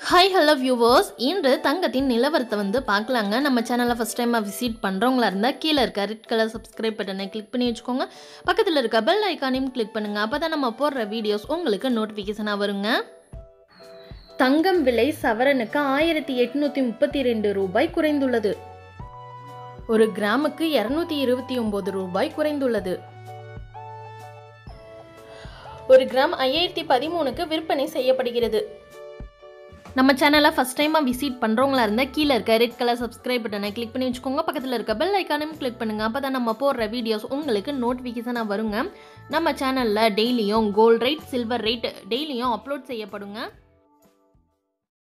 hi hello viewers இன்று தங்கத்தின் நிலவரத்தை வந்து பார்க்கலாங்க நம்ம சேனலை ஃபஸ்ட் டைமாக விசிட் பண்ணுறவங்களா இருந்தால் கீழே இருக்க ரெட் கலர் சப்ஸ்கிரைப் பட்டனை கிளிக் பண்ணி வச்சுக்கோங்க பக்கத்தில் இருக்க பெல் ஐக்கானையும் கிளிக் பண்ணுங்கள் அப்போ தான் நம்ம போடுற வீடியோஸ் உங்களுக்கு நோட்டிஃபிகேஷனாக வருங்க தங்கம் விலை சவரனுக்கு ஆயிரத்தி எட்நூற்றி முப்பத்தி ரெண்டு ரூபாய் குறைந்துள்ளது ஒரு கிராமுக்கு இரநூத்தி இருபத்தி ஒம்பது ரூபாய் குறைந்துள்ளது ஒரு கிராம் ஐயாயிரத்தி பதிமூணுக்கு விற்பனை செய்யப்படுகிறது நம்ம சேனலை ஃபஸ்ட் டைமாக விசிட் பண்ணுறவங்களா இருந்தால் கீழே இருக்க ரெட் கலர் சப்ஸ்கிரைப் பட்டனை கிளிக் பண்ணி வச்சுக்கோங்க பக்கத்தில் இருக்க பெல் ஐக்கானையும் கிளிக் பண்ணுங்கள் அப்போ தான் நம்ம போடுற வீடியோஸ் உங்களுக்கு நோட்டிஃபிகேஷனாக வருங்க நம்ம சேனலில் டெய்லியும் கோல்ட் ரேட் சில்வர் ரேட் டெய்லியும் அப்லோட் செய்யப்படுங்க